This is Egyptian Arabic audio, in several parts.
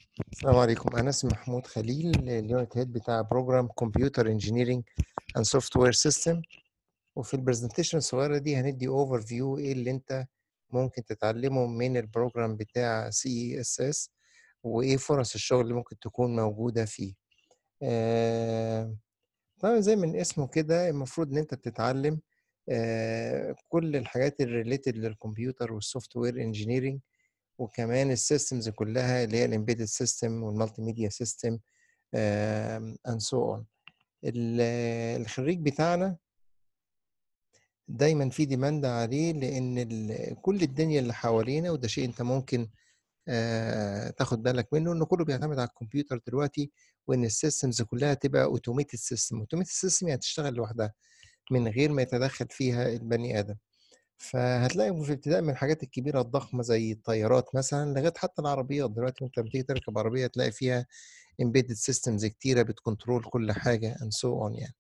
السلام عليكم أنا اسمي محمود خليل اليونت هيد بتاع بروجرام كمبيوتر انجينيرنج اند سوفت وير سيستم وفي البرزنتيشن الصغيرة دي هندي اوفر فيو ايه اللي انت ممكن تتعلمه من البروجرام بتاع سي اس اس وايه فرص الشغل اللي ممكن تكون موجودة فيه آه، طبعا زي من اسمه كده المفروض ان انت بتتعلم آه، كل الحاجات الريليتد للكمبيوتر والسوفت وير انجينيرنج وكمان السيستمز كلها اللي هي الامبيدد سيستم والمالتي ميديا سيستم اند سو اون الخريج بتاعنا دايما في ديماند عليه لان ال- كل الدنيا اللي حوالينا وده شيء انت ممكن آه، تاخد بالك منه انه كله بيعتمد على الكمبيوتر دلوقتي وان السيستمز كلها تبقى اوتوميتد سيستم اوتوميتد سيستم يعني تشتغل لوحدها من غير ما يتدخل فيها البني ادم فهتلاقي في ابتداء من الحاجات الكبيرة الضخمة زي الطيارات مثلا لغاية حتى العربيات دلوقتي انت لما تيجي تركب عربية تلاقي فيها embedded systems كتيرة بتكنترول كل حاجة and so on يعني.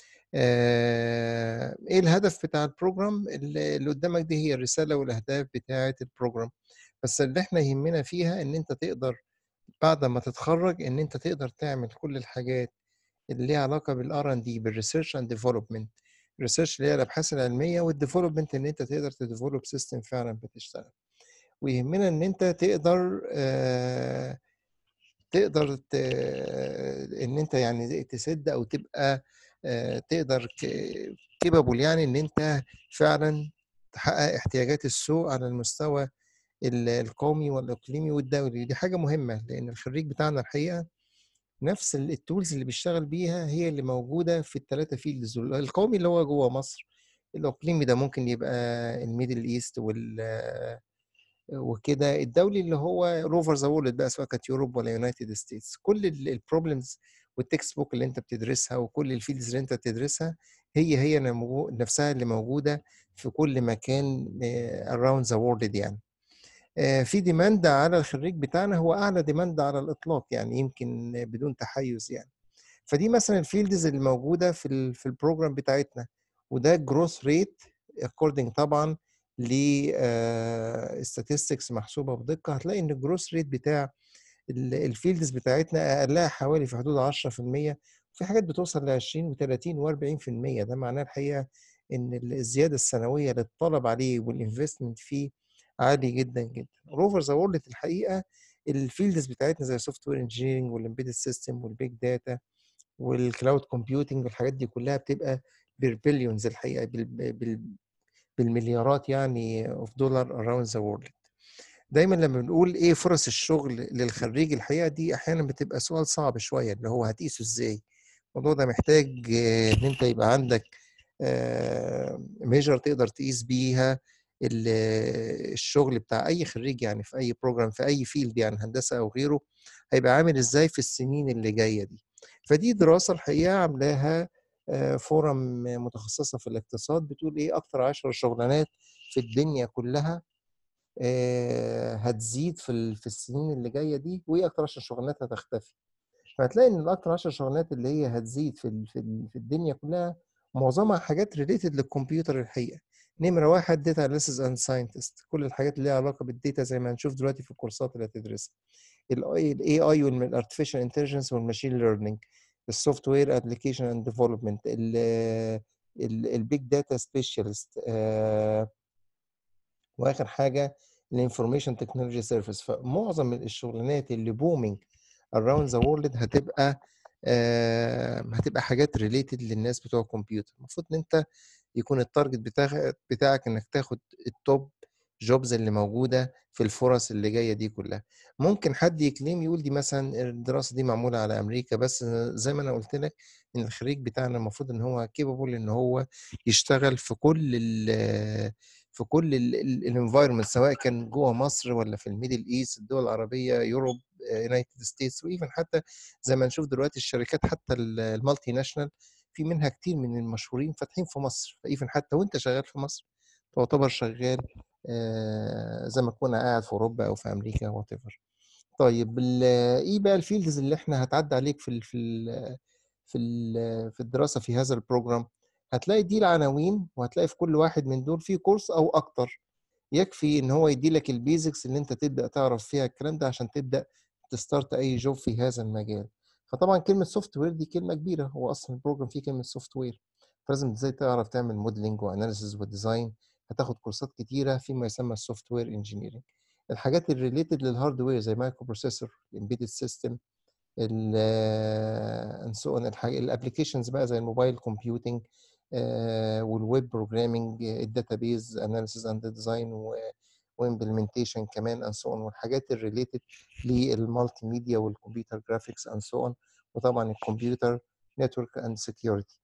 آه، ايه الهدف بتاع البروجرام اللي اللي قدامك دي هي الرسالة والأهداف بتاعة البروجرام بس اللي احنا يهمنا فيها ان انت تقدر بعد ما تتخرج ان انت تقدر تعمل كل الحاجات اللي ليها علاقه بالار ان دي بالريسيرش اند ديفلوبمنت الريسيرش اللي هي الابحاث العلميه والديفلوبمنت ان انت تقدر تديفلوب سيستم فعلا بتشتغل ويهمنا ان انت تقدر آه، تقدر ت... ان انت يعني تسد او تبقى آه، تقدر كيبابل يعني ان انت فعلا تحقق احتياجات السوق على المستوى ال- القومي والاقليمي والدولي دي حاجه مهمه لان الخريج بتاعنا الحقيقه نفس ال- التولز اللي بيشتغل بيها هي اللي موجوده في الثلاثه فيلدز دول. القومي اللي هو جوه مصر الاقليمي ده ممكن يبقى الميدل ايست وال وكده الدولي اللي هو روفر ذا وورلد بقى سواء كانت يوروب ولا يونايتد ستيتس كل البروبلمز والتكست بوك اللي انت بتدرسها وكل الفيلدز اللي انت بتدرسها هي هي نمو- نفسها اللي موجوده في كل مكان اراوند ذا وورلد يعني آه، في ديماند على الخريج بتاعنا هو اعلى ديماند على الاطلاق يعني يمكن بدون تحيز يعني فدي مثلا الفيلدز اللي موجوده في ال في البروجرام بتاعتنا وده جروث ريت اكوردنج طبعا ل statistics محسوبه بدقه هتلاقي ان الجروث ريت بتاع الفيلدز بتاعتنا اقلها حوالي في حدود 10% في حاجات بتوصل ل 20 و30 و40% ده معناه الحقيقه ان ال- الزياده السنويه للطلب عليه والانفستمنت فيه عالي جدا جدا روفر ذا وورلد الحقيقه الفيلدز بتاعتنا زي السوفت وير انجينيرنج والامبيدد سيستم والبيج داتا والكلاود كومبيوتنج والحاجات دي كلها بتبقى بالبليونز الحقيقه بال بال بالمليارات يعني اوف دولار اراوند ذا وورلد دايما لما بنقول ايه فرص الشغل للخريج الحقيقه دي احيانا بتبقى سؤال صعب شويه اللي هو هتقيسه ازاي الموضوع ده محتاج آه، ان انت يبقى عندك ميجر تقدر تقيس بيها ال- الشغل بتاع اي خريج يعني في اي بروجرام في اي فيلد يعني هندسه او غيره هيبقى عامل ازاي في السنين اللي جايه دي فدي دراسه الحقيقه عاملاها آه، فورم متخصصه في الاقتصاد بتقول ايه اكتر عشر شغلانات في الدنيا كلها آه، هتزيد في ال- في السنين اللي جايه دي وايه اكتر 10 شغلانات هتختفي فهتلاقي ان الاكتر 10 شغلانات اللي هي هتزيد في ال- في ال- في الدنيا كلها معظمها حاجات ريليتد للكمبيوتر الحقيقه نمره واحد داتا اناليسيس اند ساينتست كل الحاجات اللي ليها علاقه بالداتا زي ما هنشوف دلوقتي في الكورسات اللي هتدرسها الاي اي والارتفيشال انتليجنس والماشين ليرنينج السوفت وير ابلكيشن اند ديفلوبمنت البيج داتا سبيشالست واخر حاجه الانفورميشن تكنولوجي سيرفيس فمعظم الشغلانات اللي بومينج اراوند ذا وورلد هتبقى آه، هتبقى حاجات ريليتد للناس بتوع الكمبيوتر المفروض ان انت يكون التارجت بتاعك بتاعك انك تاخد التوب جوبز اللي موجوده في الفرص اللي جايه دي كلها ممكن حد يكليم يقول دي مثلا الدراسه دي معموله على امريكا بس زي ما انا قلت لك ان الخريج بتاعنا المفروض ان هو كيبل ان هو يشتغل في كل ال في كل الانفايرمنت سواء كان جوه مصر ولا في الميدل ايست الدول العربيه يوروب يونايتد ستيتس وايفن حتى زي ما نشوف دلوقتي الشركات حتى ال- المالتي ناشونال في منها كتير من المشهورين فاتحين في مصر فايفن حتى وانت شغال في مصر تعتبر شغال آه، زي ما تكون قاعد في اوروبا او في امريكا وات ايفر طيب ال- ايه بقى الفيلدز اللي احنا هتعدي عليك في ال في ال في ال في الدراسه في هذا البروجرام هتلاقي دي العناوين وهتلاقي في كل واحد من دول في كورس او اكتر يكفي ان هو يدي لك البيزكس اللي انت تبدا تعرف فيها الكلام ده عشان تبدا تستارت اي جوب في هذا المجال فطبعا كلمه سوفت وير دي كلمه كبيره هو اصلا البروجرام فيه كلمه سوفت وير فلازم ازاي تعرف تعمل موديلنج واناليسيس وديزاين هتاخد كورسات كتيره فيما يسمى السوفت وير انجينيرنج الحاجات الريليتد للهاردوير زي مايكرو بروسيسور الامبيدد سيستم الابلكيشنز بقى زي الموبايل كومبيوتنج والويب بروجرامينج الداتابيز اناليسيس اند ديزاين وامبلمنتيشن كمان اند سو اون والحاجات الريليتد للمالتي ميديا والكمبيوتر جرافيكس اند سو اون وطبعا الكمبيوتر نتورك اند سكيورتي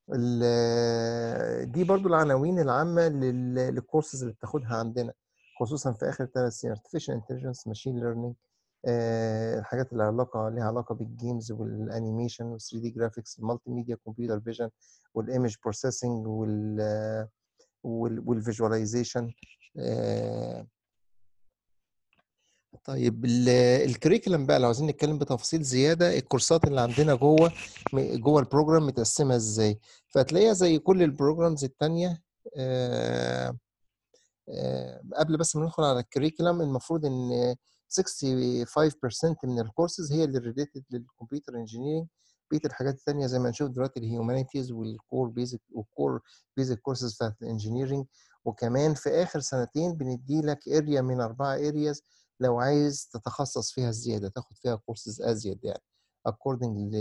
دي برضو العناوين العامة للكورسز اللي بتاخدها عندنا خصوصا في اخر ثلاث سنين artificial intelligence machine learning آه الحاجات اللي علاقه ليها علاقه بالجيمز والانيميشن وال 3 دي جرافيكس المالتي ميديا كمبيوتر فيجن والايمج بروسيسنج وال والفيجواليزيشن آه طيب الكريكولم بقى لو عايزين نتكلم بتفاصيل زياده الكورسات اللي عندنا جوه جوه البروجرام متقسمه ازاي فهتلاقيها زي كل البروجرامز الثانيه آه قبل بس ما ندخل على الكريكولم المفروض ان 65% من الكورسز هي اللي ريليتد للكمبيوتر انجينيرنج بقيه الحاجات الثانيه زي ما نشوف دلوقتي الهيومانيتيز والكور بيزك والكور بيزك كورسز بتاعت الانجينيرنج وكمان في اخر سنتين بندي لك اريا من اربعه ارياز لو عايز تتخصص فيها زياده تاخد فيها كورسز ازيد يعني according ل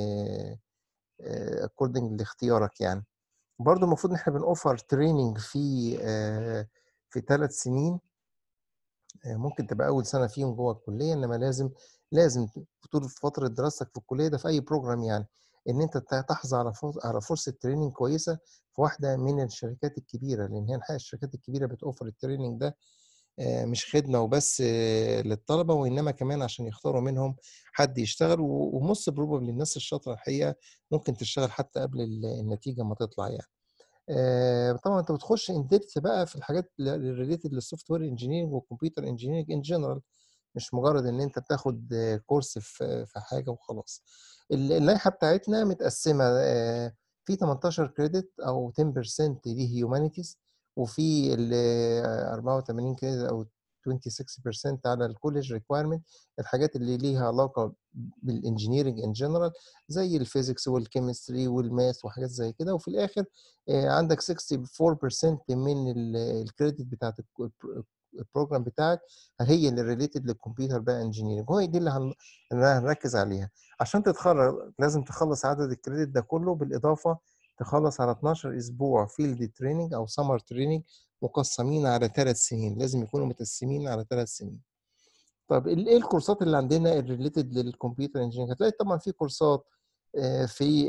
according لاختيارك يعني برضه المفروض ان احنا بنوفر تريننج في في ثلاث سنين ممكن تبقى اول سنه فيهم جوه الكليه انما لازم لازم طول فتره دراستك في الكليه ده في اي بروجرام يعني ان انت تحظى على على فرصه تريننج كويسه في واحده من الشركات الكبيره لان هي الحقيقه الشركات الكبيره بتوفر التريننج ده مش خدمه وبس للطلبه وانما كمان عشان يختاروا منهم حد يشتغل ومص بروبابلي الناس الشاطره الحقيقه ممكن تشتغل حتى قبل النتيجه ما تطلع يعني طبعا انت بتخش ان ديبث بقى في الحاجات الريليتد للسوفت وير انجينيرنج والكمبيوتر انجينيرنج ان جنرال مش مجرد ان انت بتاخد كورس في في حاجه وخلاص اللائحه بتاعتنا متقسمه في 18 كريدت او 10% دي هيومانيتيز وفي ال 84 كريدت او 26% على الكوليج ريكويرمنت الحاجات اللي ليها علاقه بالانجينيرنج ان جنرال زي الفيزيكس والكيمستري والماث وحاجات زي كده وفي الاخر عندك 64% من الكريدت بتاعت البروجرام بتاعك هي اللي ريليتد للكمبيوتر بقى انجينيرنج هو دي اللي هنركز عليها عشان تتخرج لازم تخلص عدد الكريدت ده كله بالاضافه تخلص على 12 اسبوع فيلد تريننج او سمر تريننج مقسمين على ثلاث سنين لازم يكونوا متقسمين على ثلاث سنين طب ايه الكورسات اللي عندنا الريليتد للكمبيوتر انجينيرنج هتلاقي طبعا في كورسات في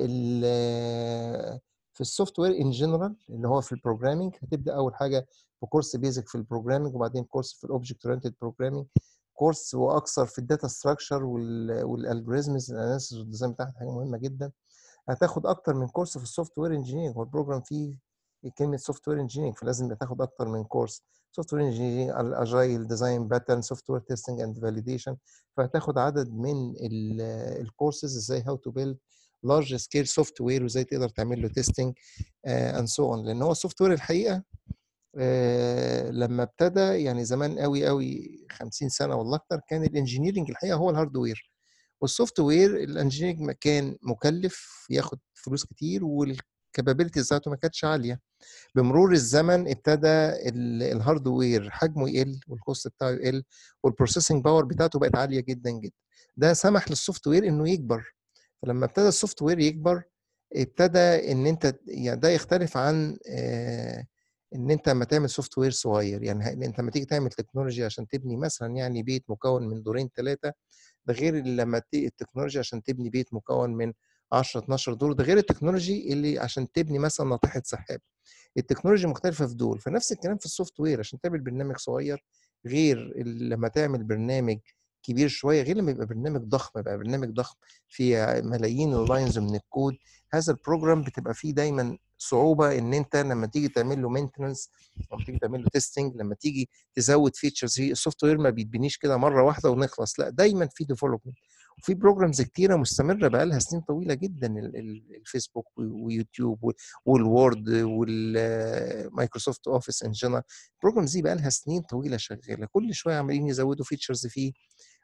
في السوفت وير ان جنرال اللي هو في البروجرامينج هتبدا اول حاجه بكورس بيزك في البروجرامينج وبعدين كورس في الاوبجكت اورينتد بروجرامينج كورس واكثر في الداتا ستراكشر والالجوريزمز الاناليسيس والديزاين بتاعها حاجه مهمه جدا هتاخد اكتر من كورس في السوفت وير انجينيرنج هو البروجرام فيه كلمه سوفت وير انجينيرنج فلازم تاخد اكتر من كورس سوفت وير انجينيرنج الاجايل ديزاين باترن سوفت وير تيستنج اند فاليديشن فهتاخد عدد من الكورسز ازاي هاو تو بيلد لارج سكيل سوفت وير وازاي تقدر تعمل له تيستنج اند سو اون لان هو السوفت وير الحقيقه آه لما ابتدى يعني زمان قوي قوي 50 سنه والله اكتر كان الانجينيرنج الحقيقه هو الهاردوير والسوفت وير الانجينيرنج كان مكلف ياخد فلوس كتير والكابابيلتي بتاعته ما كانتش عاليه بمرور الزمن ابتدى الهاردوير حجمه يقل والكوست بتاعه يقل والبروسيسنج باور بتاعته بقت عاليه جدا جدا ده سمح للسوفت وير انه يكبر فلما ابتدى السوفت وير يكبر ابتدى ان انت يعني ده يختلف عن آه ان انت لما تعمل سوفت وير صغير يعني انت لما تيجي تعمل تكنولوجي عشان تبني مثلا يعني بيت مكون من دورين ثلاثه ده غير لما التكنولوجيا عشان تبني بيت مكون من 10 12 دور ده غير التكنولوجي اللي عشان تبني مثلا ناطحه سحاب التكنولوجيا مختلفه في دول فنفس الكلام في السوفت وير عشان تعمل برنامج صغير غير لما تعمل برنامج كبير شويه غير لما يبقى برنامج ضخم يبقى برنامج ضخم فيه ملايين اللاينز من الكود هذا البروجرام بتبقى فيه دايما صعوبه ان انت لما تيجي تعمل له مينتنس لما تيجي تعمل له تيستنج لما تيجي تزود فيتشرز فيه السوفت وير ما بيتبنيش كده مره واحده ونخلص لا دايما في ديفلوبمنت وفي بروجرامز كتيره مستمره بقى لها سنين طويله جدا الفيسبوك ويوتيوب والوورد والمايكروسوفت اوفيس ان جنرال البروجرامز دي بقى لها سنين طويله شغاله كل شويه عمالين يزودوا فيتشرز فيه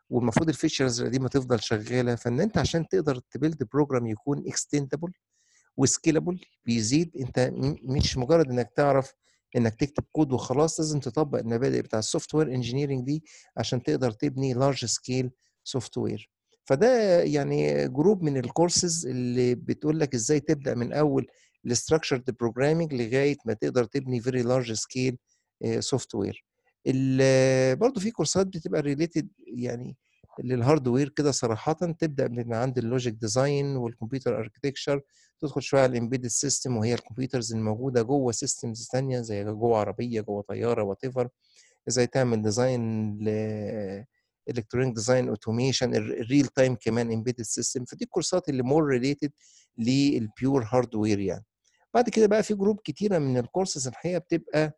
والمفروض الفيتشرز القديمه تفضل شغاله فان انت عشان تقدر تبيلد بروجرام يكون اكستندبل وسكيلبل بيزيد انت مش مجرد انك تعرف انك تكتب كود وخلاص لازم تطبق المبادئ بتاع السوفت وير انجينيرنج دي عشان تقدر تبني لارج سكيل سوفت وير فده يعني جروب من الكورسز اللي بتقول لك ازاي تبدا من اول الستراكشرد بروجرامينج لغايه ما تقدر تبني فيري لارج سكيل سوفت وير برضه في كورسات بتبقى ريليتد يعني للهاردوير كده صراحه تبدا من عند اللوجيك ديزاين والكمبيوتر اركتكشر تدخل شويه على الامبيدد سيستم وهي الكمبيوترز الموجوده جوه سيستمز ثانيه زي جوه عربيه جوه طياره وات ايفر ازاي تعمل ديزاين ل الكترونيك ديزاين اوتوميشن الريل تايم كمان امبيدد سيستم فدي الكورسات اللي مور ريليتد للبيور هاردوير يعني بعد كده بقى في جروب كتيره من الكورسز الحقيقه بتبقى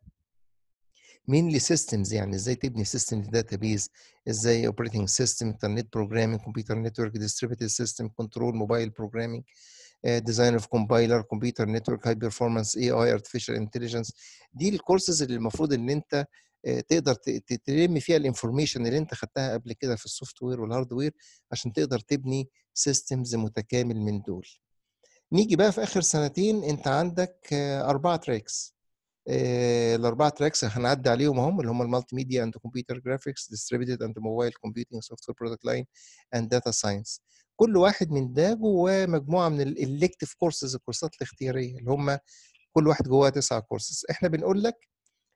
مينلي سيستمز يعني ازاي تبني سيستم داتابيز ازاي اوبريتنج سيستم انترنت بروجرامينج كمبيوتر نتورك ديستريبيوتد سيستم كنترول موبايل بروجرامينج ديزاين اوف كومبايلر كمبيوتر نتورك هاي بيرفورمانس اي اي ارتفيشال انتليجنس دي الكورسز اللي المفروض ان انت تقدر تلم فيها الانفورميشن اللي انت خدتها قبل كده في السوفت وير والهاردوير عشان تقدر تبني سيستمز متكامل من دول نيجي بقى في اخر سنتين انت عندك اربعه تراكس الاربعه تراكس هنعدي عليهم اهم اللي هم المالتي ميديا اند كمبيوتر جرافيكس ديستريبيوتد اند موبايل كومبيوتنج سوفت وير برودكت لاين اند داتا ساينس كل واحد من ده جواه مجموعه من الالكتيف كورسز الكورسات الاختياريه اللي هم كل واحد جواه تسعه كورسز احنا بنقول لك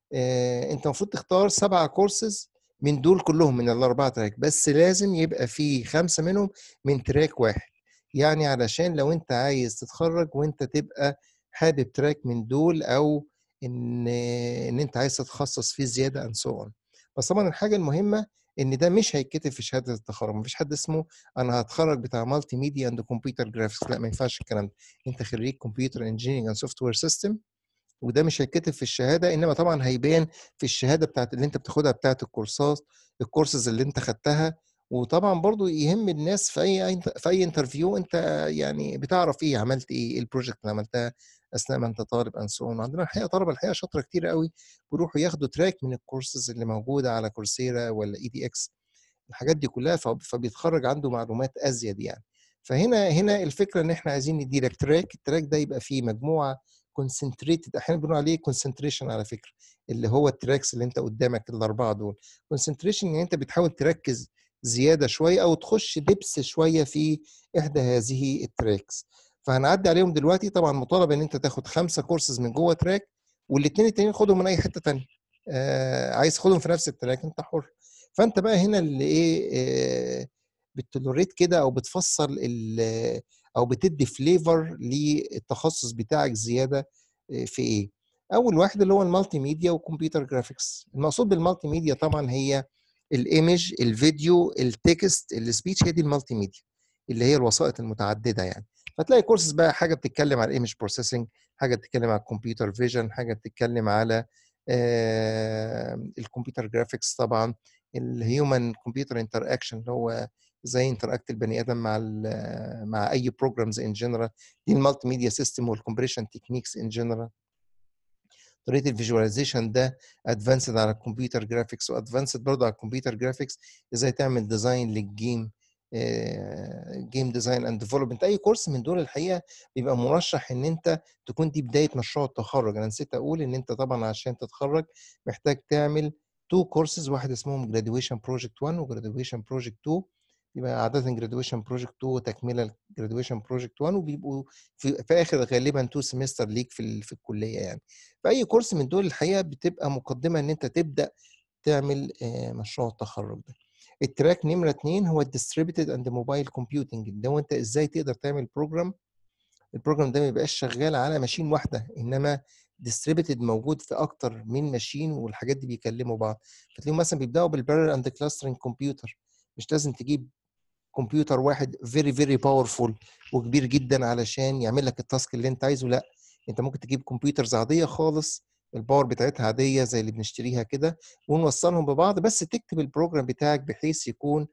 آه انت المفروض تختار سبعه كورسز من دول كلهم من الاربعه تراك بس لازم يبقى في خمسه منهم من تراك واحد يعني علشان لو انت عايز تتخرج وانت تبقى حابب تراك من دول او ان ان انت عايز تتخصص فيه زياده اند سو اون بس طبعا الحاجه المهمه ان ده مش هيتكتب في شهاده التخرج مفيش حد اسمه انا هتخرج بتاع مالتي ميديا اند كمبيوتر جرافيكس لا ما ينفعش الكلام ده انت خريج كمبيوتر انجينيرنج اند سوفت وير سيستم وده مش هيتكتب في الشهاده انما طبعا هيبان في الشهاده بتاعت اللي انت بتاخدها بتاعت الكورسات الكورسز اللي انت خدتها وطبعا برضو يهم الناس في اي في اي انترفيو انت يعني بتعرف ايه عملت ايه البروجكت اللي عملتها اثناء ما انت طالب انسون عندنا الحقيقه طلبه الحقيقه شاطره كتير قوي بيروحوا ياخدوا تراك من الكورسز اللي موجوده على كورسيرا ولا اي دي اكس الحاجات دي كلها فبيتخرج عنده معلومات ازيد يعني فهنا هنا الفكره ان احنا عايزين ندي لك تراك التراك ده يبقى فيه مجموعه كونسنتريتد احيانا بنقول عليه كونسنتريشن على فكره اللي هو التراكس اللي انت قدامك الاربعه دول كونسنتريشن يعني انت بتحاول تركز زياده شويه او تخش دبس شويه في احدى هذه التراكس فهنعدي عليهم دلوقتي طبعا مطالب ان انت تاخد خمسه كورسز من جوه تراك والاثنين التانيين خدهم من اي حته ثانيه آه عايز تاخدهم في نفس التراك انت حر فانت بقى هنا اللي ايه آه بتلوريت كده او بتفصل او بتدي فليفر للتخصص بتاعك زياده في ايه اول واحد اللي هو المالتي ميديا وكمبيوتر جرافيكس المقصود بالمالتي ميديا طبعا هي الايمج الفيديو التكست السبيتش هي دي المالتي ميديا اللي هي الوسائط المتعدده يعني فتلاقي كورسز بقى حاجه بتتكلم على الايمج بروسيسنج حاجه بتتكلم على الكمبيوتر فيجن حاجه بتتكلم على آه الكمبيوتر جرافيكس طبعا الهيومن كمبيوتر انتر اكشن اللي هو ازاي انتراكت البني ادم مع مع اي بروجرامز ان جنرال دي المالتي ميديا سيستم والكومبريشن تكنيكس ان جنرال طريقه الفيجواليزيشن ده ادفانسد على الكمبيوتر جرافيكس وادفانسد برضه على الكمبيوتر جرافيكس ازاي تعمل ديزاين للجيم جيم ديزاين اند ديفلوبمنت اي كورس من دول الحقيقه بيبقى مرشح ان انت تكون دي بدايه مشروع التخرج انا نسيت اقول ان انت طبعا عشان تتخرج محتاج تعمل تو كورسز واحد اسمهم جراديويشن بروجكت 1 وجراديويشن بروجكت 2 يبقى عاده جراديويشن بروجكت 2 تكمله جراديويشن بروجكت 1 وبيبقوا في, في اخر غالبا 2 سمستر ليك في في الكليه يعني فاي كورس من دول الحقيقه بتبقى مقدمه ان انت تبدا تعمل مشروع التخرج ده التراك نمره اثنين هو الديستريبيوتد اند موبايل كومبيوتنج ده هو انت ازاي تقدر تعمل بروجرام البروجرام ده ما يبقاش شغال على ماشين واحده انما ديستريبيوتد موجود في اكتر من ماشين والحاجات دي بيكلموا بعض فتلاقيهم مثلا بيبداوا بالبارل اند كلاسترنج كمبيوتر مش لازم تجيب كمبيوتر واحد فيري فيري باورفول وكبير جدا علشان يعمل لك التاسك اللي انت عايزه لا انت ممكن تجيب كمبيوترز عاديه خالص الباور بتاعتها عاديه زي اللي بنشتريها كده ونوصلهم ببعض بس تكتب البروجرام بتاعك بحيث يكون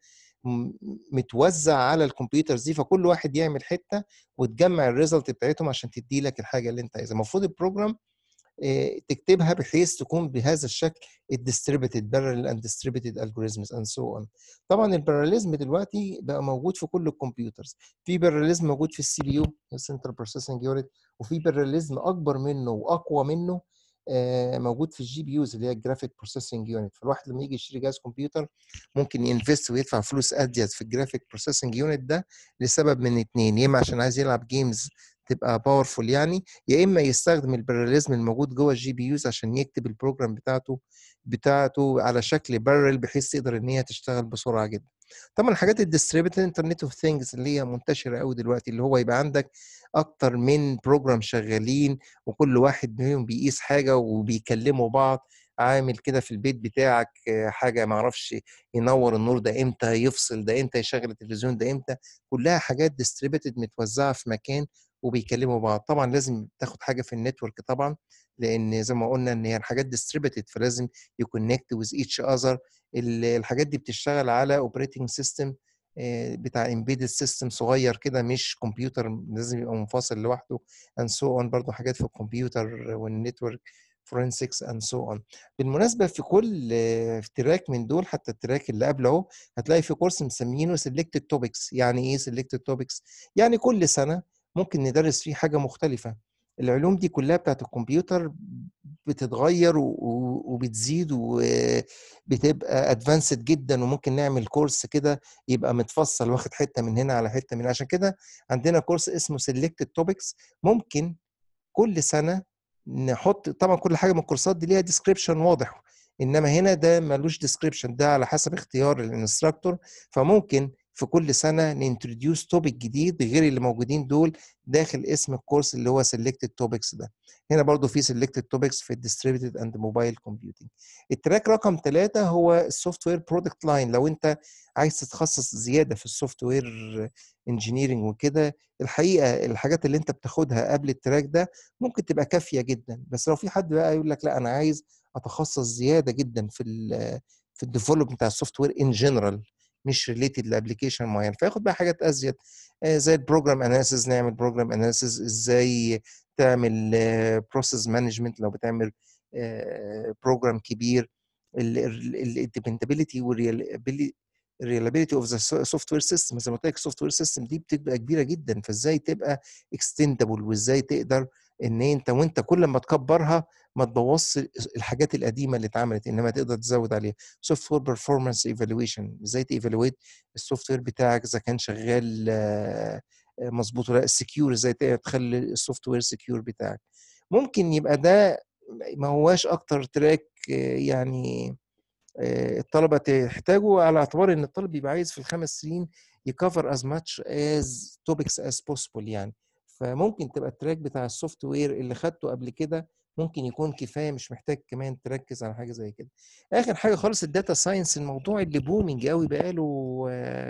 متوزع على الكمبيوترز دي فكل واحد يعمل حته وتجمع الريزلت بتاعتهم عشان تدي لك الحاجه اللي انت عايزها المفروض البروجرام آه، تكتبها بحيث تكون بهذا الشكل الديستريبيوتد بارل اند ديستريبيوتد الجوريزمز اند سو اون طبعا الباراليزم دلوقتي بقى موجود في كل الكمبيوترز في باراليزم موجود في السي بي يو السنترال بروسيسنج يونت وفي باراليزم اكبر منه واقوى منه آه، موجود في الجي بي يوز اللي هي الجرافيك بروسيسنج يونت فالواحد لما يجي يشتري جهاز كمبيوتر ممكن ينفست ويدفع فلوس ازيد في الجرافيك بروسيسنج يونت ده لسبب من اتنين يا اما عشان عايز يلعب جيمز تبقى باورفول يعني يا اما يستخدم الباراليزم الموجود جوه الجي بي يوز عشان يكتب البروجرام بتاعته بتاعته على شكل بارل بحيث تقدر ان هي تشتغل بسرعه جدا طبعا الحاجات الديستريبيوتد انترنت اوف ثينجز اللي هي منتشره قوي دلوقتي اللي هو يبقى عندك اكتر من بروجرام شغالين وكل واحد منهم بيقيس حاجه وبيكلموا بعض عامل كده في البيت بتاعك حاجه ما اعرفش ينور النور ده امتى يفصل ده امتى يشغل التلفزيون ده امتى كلها حاجات ديستريبيوتد متوزعه في مكان وبيكلموا بعض طبعا لازم تاخد حاجه في النتورك طبعا لان زي ما قلنا ان هي الحاجات ديستريبيوتد فلازم يكونكت ويز ايتش اذر الحاجات دي بتشتغل على اوبريتنج سيستم بتاع امبيدد سيستم صغير كده مش كمبيوتر لازم يبقى منفصل لوحده اند سو اون برضه حاجات في الكمبيوتر والنتورك فورنسكس اند سو اون بالمناسبه في كل تراك من دول حتى التراك اللي قبله اهو هتلاقي في كورس مسمينه سيلكتد توبكس يعني ايه سيلكتد توبكس يعني كل سنه ممكن ندرس فيه حاجه مختلفه العلوم دي كلها بتاعت الكمبيوتر بتتغير وبتزيد وبتبقى ادفانسد جدا وممكن نعمل كورس كده يبقى متفصل واخد حته من هنا على حته من هنا عشان كده عندنا كورس اسمه سيلكتد توبكس ممكن كل سنه نحط طبعا كل حاجه من الكورسات دي ليها ديسكريبشن واضح انما هنا ده ملوش ديسكريبشن ده على حسب اختيار الانستراكتور فممكن في كل سنه ننتروديوس توبيك جديد غير اللي موجودين دول داخل اسم الكورس اللي هو سيلكتد توبكس ده هنا برضو في سيلكتد توبكس في الديستريبيوتد اند موبايل كومبيوتنج التراك رقم ثلاثة هو السوفت وير برودكت لاين لو انت عايز تتخصص زياده في السوفت وير انجينيرنج وكده الحقيقه الحاجات اللي انت بتاخدها قبل التراك ده ممكن تبقى كافيه جدا بس لو في حد بقى يقول لك لا انا عايز اتخصص زياده جدا في ال في الديفلوبمنت بتاع السوفت وير ان جنرال مش ريليتد لابلكيشن معين فياخد بقى حاجات ازيد زي البروجرام اناليسيز نعمل بروجرام اناليسيز ازاي تعمل بروسيس مانجمنت لو بتعمل بروجرام كبير الديبندابيلتي الريلابيلتي اوف ذا سوفت وير سيستم زي ما قلت لك السوفت وير سيستم دي بتبقى كبيره جدا فازاي تبقى اكستندبل وازاي تقدر ان انت وانت كل ما تكبرها ما تبوظش الحاجات القديمه اللي اتعملت انما تقدر تزود عليها سوفت وير بيرفورمانس ايفالويشن ازاي تيفالويت السوفت وير بتاعك اذا كان شغال مظبوط ولا السكيور ازاي تخلي السوفت وير سكيور بتاعك ممكن يبقى ده ما هواش اكتر تراك يعني الطلبه تحتاجه على اعتبار ان الطالب بيبقى عايز في الخمس سنين يكفر از ماتش از توبكس از بوسيبل يعني فممكن تبقى التراك بتاع السوفت وير اللي خدته قبل كده ممكن يكون كفايه مش محتاج كمان تركز على حاجه زي كده اخر حاجه خالص الداتا ساينس الموضوع اللي بومينج قوي بقاله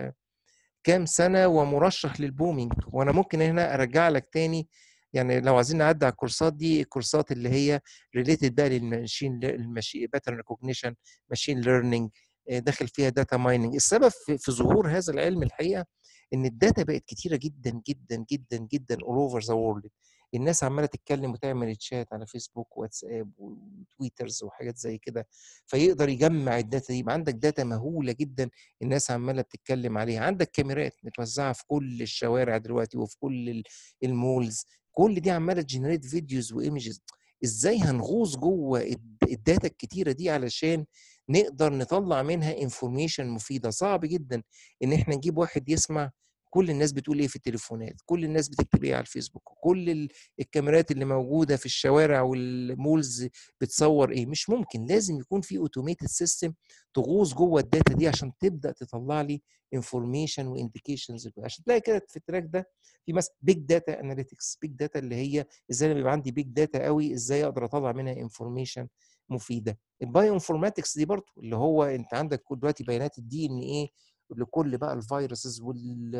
كام سنه ومرشح للبومينج وانا ممكن هنا ارجع لك تاني يعني لو عايزين نعدي على الكورسات دي الكورسات اللي هي ريليتد بقى للماشين الماشين باترن ريكوجنيشن ماشين ليرنينج داخل فيها داتا مايننج السبب في ظهور هذا العلم الحقيقه ان الداتا بقت كتيره جدا جدا جدا جدا all اوفر ذا وورلد الناس عماله تتكلم وتعمل تشات على فيسبوك واتساب وتويترز وحاجات زي كده فيقدر يجمع الداتا دي يبقى عندك داتا مهوله جدا الناس عماله بتتكلم عليها عندك كاميرات متوزعه في كل الشوارع دلوقتي وفي كل المولز كل دي عماله تجنريت فيديوز وايمجز ازاي هنغوص جوه الداتا الكتيره دي علشان نقدر نطلع منها انفورميشن مفيده صعب جدا ان احنا نجيب واحد يسمع كل الناس بتقول ايه في التليفونات كل الناس بتكتب ايه على الفيسبوك كل الكاميرات اللي موجوده في الشوارع والمولز بتصور ايه مش ممكن لازم يكون في اوتوميتد سيستم تغوص جوه الداتا دي عشان تبدا تطلع لي انفورميشن وانديكيشنز عشان تلاقي كده في التراك ده في مثلا بيج داتا اناليتكس بيج داتا اللي هي ازاي انا بيبقى عندي بيج داتا قوي ازاي اقدر اطلع منها انفورميشن مفيده البايو انفورماتكس دي برضه اللي هو انت عندك دلوقتي بيانات الدي ان ايه لكل بقى الفيروسز وال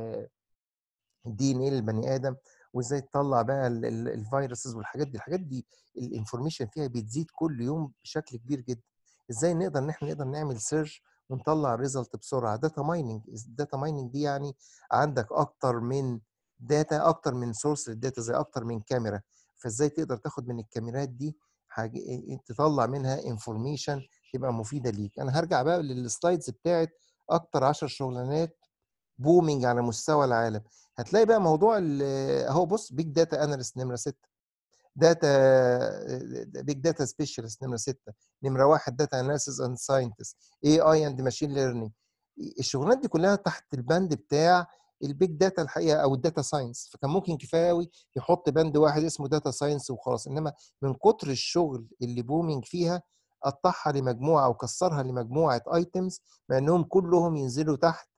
الدي ان ايه للبني ادم وازاي تطلع بقى الفيروسز والحاجات دي الحاجات دي الانفورميشن فيها بتزيد كل يوم بشكل كبير جدا ازاي نقدر ان احنا نقدر نعمل سيرش ونطلع ريزلت بسرعه داتا مايننج الداتا مايننج دي يعني عندك اكتر من داتا اكتر من سورس للداتا زي اكتر من كاميرا فإزاي تقدر تاخد من الكاميرات دي حاجة تطلّع منها information تبقى مفيدة ليك. أنا هارجع بقى للslides بتاعة أكتر 10 شغلانات booming على مستوى العالم. هتلاقي بقى موضوع ال أهو بُص big data analyst نمرة 6 data big data specialist نمرة 6 نمرة 1 data analysis and scientist AI and machine learning الشغلانات دي كلها تحت البند بتاع البيج داتا الحقيقه او الداتا ساينس فكان ممكن كفايه قوي يحط بند واحد اسمه داتا ساينس وخلاص انما من كتر الشغل اللي بومينج فيها قطعها لمجموعه او كسرها لمجموعه ايتمز مع انهم كلهم ينزلوا تحت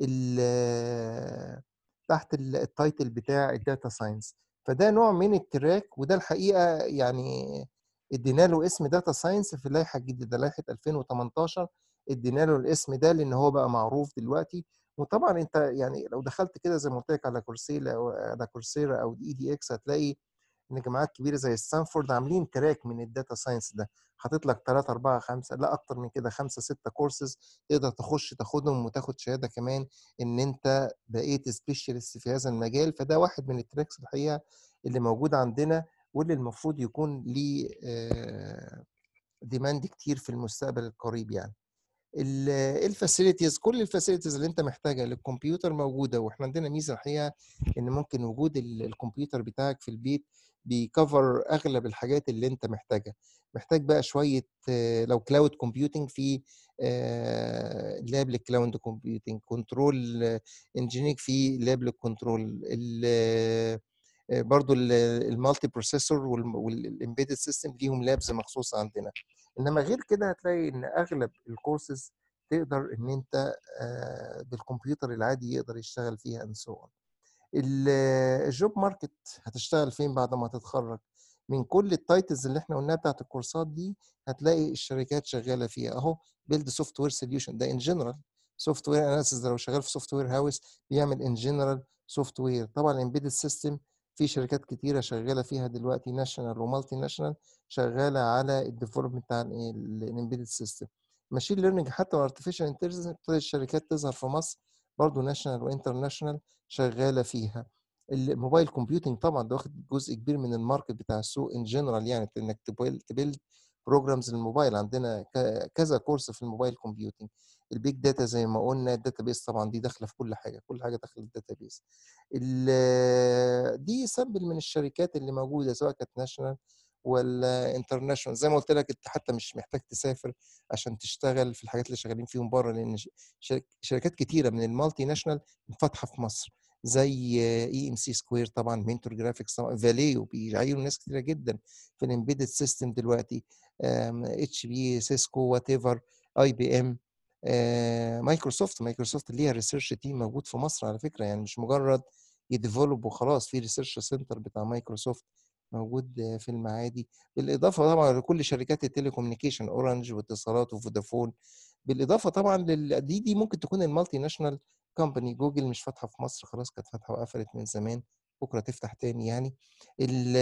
ال تحت التايتل بتاع الداتا ساينس فده نوع من التراك وده الحقيقه يعني ادينا له اسم داتا ساينس في اللائحه الجديده لائحه 2018 ادينا له الاسم ده لان هو بقى معروف دلوقتي وطبعا انت يعني لو دخلت كده زي ما قلت لك على كورسيرا او على كورسيرا او اي دي اكس هتلاقي ان جامعات كبيره زي ستانفورد عاملين تراك من الداتا ساينس ده حاطط لك 3 4 5 لا اكتر من كده 5 6 كورسز تقدر تخش تاخدهم وتاخد شهاده كمان ان انت بقيت سبيشالست في هذا المجال فده واحد من التراكس الحقيقه اللي موجود عندنا واللي المفروض يكون ليه ديماند كتير في المستقبل القريب يعني الفاسيلتيز كل الفاسيلتيز اللي انت محتاجها للكمبيوتر موجوده واحنا عندنا ميزه الحقيقه ان ممكن وجود الكمبيوتر بتاعك في البيت بيكفر اغلب الحاجات اللي انت محتاجها محتاج بقى شويه لو كلاود كومبيوتنج في لاب للكلاود كومبيوتنج كنترول انجينير في لاب للكنترول برضو المالتي بروسيسور والامبيدد سيستم ليهم لابس مخصوصه عندنا انما غير كده هتلاقي ان اغلب الكورسز تقدر ان انت بالكمبيوتر العادي يقدر يشتغل فيها اند سو الجوب ماركت هتشتغل فين بعد ما تتخرج من كل التايتلز اللي احنا قلناها بتاعت الكورسات دي هتلاقي الشركات شغاله فيها اهو بيلد سوفت وير سوليوشن ده ان جنرال سوفت وير اناليسيس لو شغال في سوفت وير هاوس بيعمل ان جنرال سوفت وير طبعا الامبيدد سيستم في شركات كتيره شغاله فيها دلوقتي ناشونال ومالتي ناشونال شغاله على الديفلوبمنت بتاع الامبيدد سيستم ماشين ليرنينج حتى والارتفيشال انتليجنس ابتدت الشركات تظهر في مصر برضه ناشونال وانترناشونال شغاله فيها الموبايل كومبيوتنج طبعا ده واخد جزء كبير من الماركت بتاع السوق ان جنرال يعني انك تبيلد بروجرامز للموبايل عندنا كذا كورس في الموبايل كومبيوتنج البيج داتا زي ما قلنا الداتا بيس طبعا دي داخله في كل حاجه كل حاجه داخله الداتا بيس دي سامبل من الشركات اللي موجوده سواء كانت ناشونال ولا انترناشونال زي ما قلت لك انت حتى مش محتاج تسافر عشان تشتغل في الحاجات اللي شغالين فيهم بره لان شركات كتيره من المالتي ناشونال فاتحه في مصر زي اي ام سي سكوير طبعا مينتور جرافيكس طبعا فاليو بيعينوا ناس كتيره جدا في الامبيدد سيستم دلوقتي اتش بي سيسكو وات ايفر اي بي ام مايكروسوفت مايكروسوفت ليها ريسيرش تيم موجود في مصر على فكره يعني مش مجرد يديفلوب وخلاص في ريسيرش سنتر بتاع مايكروسوفت موجود في المعادي بالاضافه طبعا لكل شركات التليكومنيكيشن اورنج واتصالات وفودافون بالاضافه طبعا لل... دي دي ممكن تكون المالتي ناشونال كومباني جوجل مش فاتحه في مصر خلاص كانت فاتحه وقفلت من زمان بكره تفتح تاني يعني ال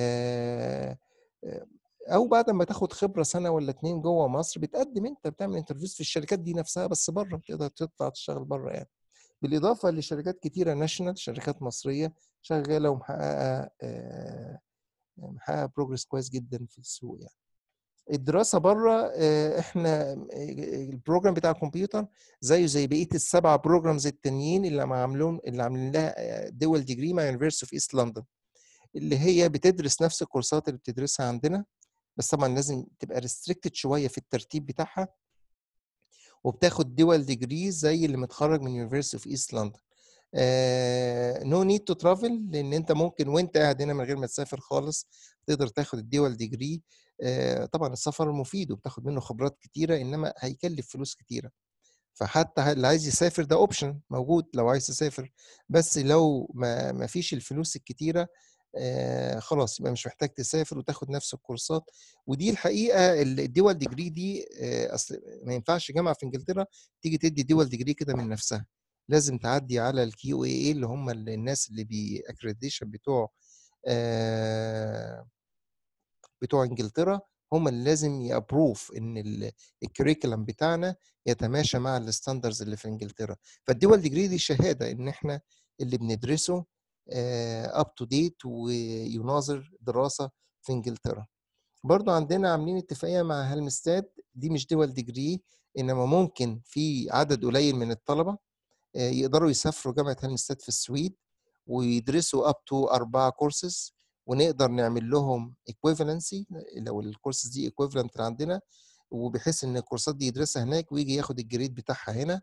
او بعد ما تاخد خبره سنه ولا اتنين جوه مصر بتقدم انت بتعمل انترفيوز في الشركات دي نفسها بس بره تقدر تطلع تشتغل بره يعني بالاضافه لشركات كتيره ناشونال شركات مصريه شغاله ومحققه محققه بروجرس كويس جدا في السوق يعني الدراسه بره احنا البروجرام بتاع الكمبيوتر زيه زي بقيه السبع بروجرامز التانيين اللي عاملين اللي عاملين لها دول ديجري مع يونيفرسيتي اوف ايست لندن اللي هي بتدرس نفس الكورسات اللي بتدرسها عندنا بس طبعا لازم تبقى ريستريكتد شويه في الترتيب بتاعها وبتاخد دول ديجري زي اللي متخرج من يونيفرسيتي اوف ايست لندن نو نيد تو ترافل لان انت ممكن وانت قاعد هنا من غير ما تسافر خالص تقدر تاخد الدول ديجري uh, طبعا السفر مفيد وبتاخد منه خبرات كتيره انما هيكلف فلوس كتيره فحتى اللي عايز يسافر ده اوبشن موجود لو عايز تسافر بس لو ما, ما فيش الفلوس الكتيره آه خلاص يبقى مش محتاج تسافر وتاخد نفس الكورسات ودي الحقيقه الدول ديجري دي آه اصل ما ينفعش جامعه في انجلترا تيجي تدي دول ديجري كده من نفسها لازم تعدي على الكيو اي اي اللي هم الناس اللي بيأكريديشن بتوع آه بتوع انجلترا هم اللي لازم يابروف ان الكريكولم بتاعنا يتماشى مع الستاندرز اللي في انجلترا فالدول ديجري دي شهاده ان احنا اللي بندرسه آآ up to date ويناظر دراسة في إنجلترا. برضه عندنا عاملين اتفاقية مع هالمستاد، دي مش dual degree إنما ممكن في عدد قليل من الطلبة آآ يقدروا يسافروا جامعة هالمستاد في السويد ويدرسوا up to 4 courses ونقدر نعمل لهم equivalency لو الcourses دي equivalent اللي عندنا، وبحيث إن الكورسات دي يدرسها هناك وييجي ياخد الgrade بتاعها هنا.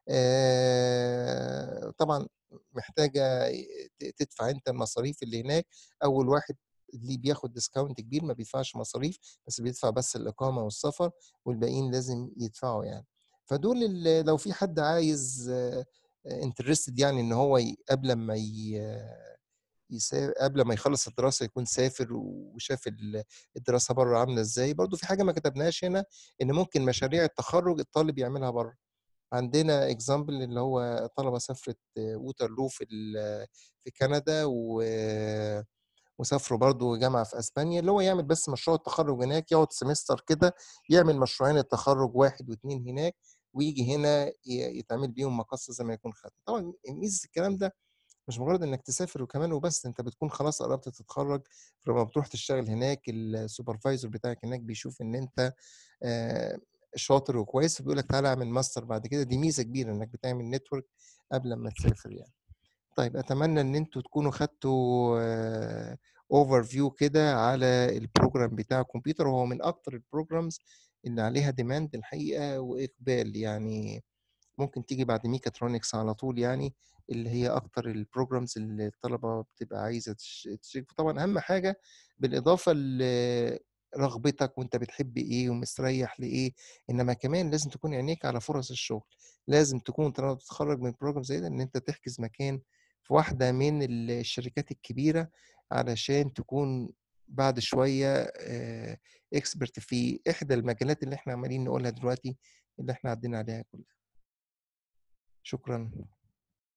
آآ طبعًا محتاجة ت تدفع أنت المصاريف اللي هناك، أول واحد اللي بياخد discount كبير ما بيدفعش مصاريف، بس بيدفع بس الإقامة والسفر والباقيين لازم يدفعوا يعني. فدول ال لو في حد عايز interested يعني إن هو ي قبل أمّا ي يسا قبل ما يخلّص الدراسة يكون سافر وشاف ال الدراسة برّه عاملة إزاي، برضه في حاجة ما كتبناهاش هنا، إن ممكن مشاريع التخرُّج الطالب يعملها برّه. عندنا example اللي هو طلبة سافرت Waterloo في ال في كندا و وسافروا برضه جامعة في أسبانيا، اللي هو يعمل بس مشروع التخرُّج هناك، يقعد semester كده يعمل مشروعين التخرُّج 1 و2 هناك وييجي هنا ي يتعمل بيهم مقَص زي ما يكون ختم. طبعًا ميزة الكلام ده مش مجرّد إنّك تسافر وكمان وبس، أنت بتكون خلاص قربت تتخرّج، فلمّا بتروح تشتغل هناك الsupervisor بتاعك هناك بيشوف إن أنت آآ شاطر وكويس، فبيقول لك تعالَ اعمل ماستر بعد كده، دي ميزة كبيرة إنّك بتعمل network قبل أمّا تسافر يعني. طيب أتمنى إن أنتم تكونوا خدتوا overview كده على الprogram بتاع الكمبيوتر، وهو من أكتر الprograms اللي عليها demand الحقيقة وإقبال، يعني ممكن تيجي بعد mechatronics على طول يعني، اللي هي أكتر الprograms اللي الطلبة بتبقى عايزة تش تشترك طبعًا أهم حاجة بالإضافة لرغبتك وأنت بتحب إيه ومستريّح لإيه، إنّما كمان لازم تكون عينيك على فرص الشغل، لازم تكون طالما بتتخرّج من program زي ده إن أنت تحجز مكان في واحدة من ال الشركات الكبيرة، علشان تكون بعد شوية آآ expert في إحدى المجالات اللي إحنا عمّالين نقولها دلوقتي، اللي إحنا عدّينا عليها كلّها. شكرًا.